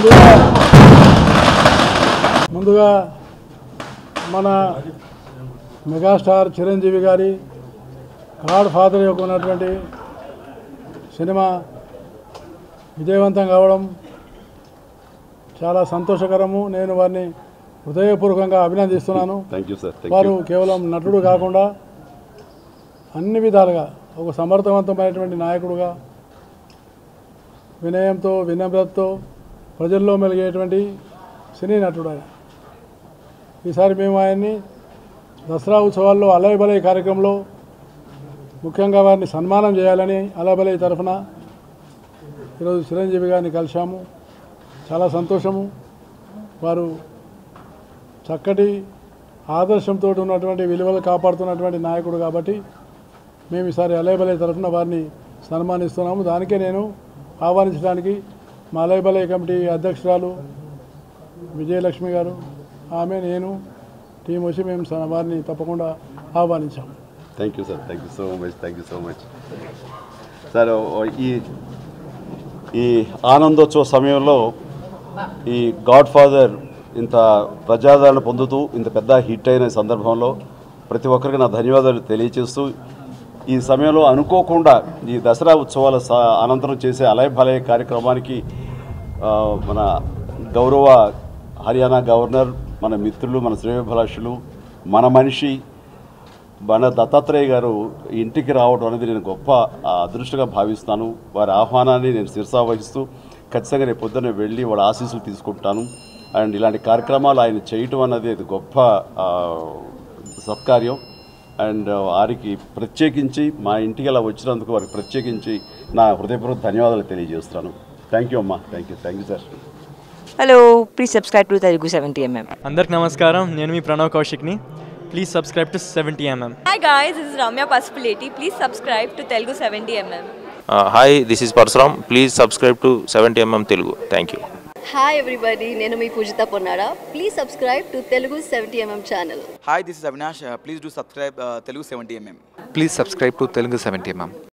ముందుగా ముందుగా మన మెగాస్టార్ చిరంజీవి గారి గాడ్ ఫాదర్ యొక్క ఉన్నటువంటి సినిమా విజయవంతం కావడం చాలా సంతోషకరము నేను వారిని హృదయపూర్వకంగా అభినందిస్తున్నాను థ్యాంక్ యూ సార్ థ్యాంక్ వారు యూ కేవలం నటుడు కాకుండా అన్ని విధాలుగా ఒక సమర్థవంతమైనటువంటి నాయకుడుగా వినయంతో వినమ్రతతో ప్రజల్లో మెలిగేటువంటి సినీ నటుడు ఆయన ఈసారి మేము ఆయన్ని దసరా ఉత్సవాల్లో అలయ్ బలయ్ కార్యక్రమంలో ముఖ్యంగా వారిని సన్మానం చేయాలని అలబలయ్ తరఫున ఈరోజు చిరంజీవి గారిని కలిశాము చాలా సంతోషము వారు చక్కటి ఆదర్శంతో ఉన్నటువంటి విలువలు కాపాడుతున్నటువంటి నాయకుడు కాబట్టి మేము ఈసారి అలయబలయ తరఫున వారిని సన్మానిస్తున్నాము దానికే నేను ఆహ్వానించడానికి మా అలయబలయ కమిటీ అధ్యక్షురాలు విజయలక్ష్మి గారు ఆమె నేను టీం వచ్చి మేము స- వారిని తప్పకుండా ఆహ్వానించాము thank you sir thank you so much thank you so much sir ఓ- ఈ ఈ ఆనందోత్సవ సమయంలో ఈ గాడ్ ఫాదర్ ఇంత ప్రజాదరణ పొందుతూ ఇంత పెద్ద హిట్ అయిన సందర్భంలో ప్రతి ఒక్కరికి నా ధన్యవాదాలు తెలియచేస్తూ ఈ సమయంలో అనుకోకుండా ఈ దసరా ఉత్సవాల స- అనంతరం చేసే అలయ భలయ కార్యక్రమానికి ఆ, మన గౌరవ హర్యానా గవర్నర్ మన మిత్రులు మన శ్రేయోభిలాషులు మన మనిషి మన దత్తాత్రేయ గారు ఇంటికి రావడం అనేది నేను గొప్ప ఆ, అదృష్టంగా భావిస్తాను వారి ఆహ్వానాన్ని నేను శిరసావహిస్తూ ఖచ్చితంగా రేపు పొద్దున్నే వెళ్ళి వాళ్ళ ఆశీస్సులు తీసుకుంటాను అండ్ ఇలాంటి కార్యక్రమాలు ఆయన చేయటం అన్నది అది గొప్ప ఆ, సత్కార్యం అండ్ వారికి ప్రత్యేకించి మా ఇంటికి అలా వచ్చినందుకు వారికి ప్రత్యేకించి నా హృదయపూర్వక ధన్యవాదాలు తెలియజేస్తున్నాను థ్యాంక్ యూ అమ్మా thank you thank you sir hello please subscribe to Telugu seventy MM అందరికి నమస్కారం నేను మీ ప్రణవ్ కౌశిక్ని please subscribe to seventy MM Hi guys, this is Ramya Pasupuleti. Please subscribe to Telugu 70mm. Hi this is Parashuram please subscribe to seventy MM Telugu thank you hi everybody నేను మీ Pujitha Ponnada please subscribe to Telugu seventy MM channel Hi, this is Avinash. Uh, please do subscribe uh, Telugu 70mm. Please subscribe to Telugu 70 mm.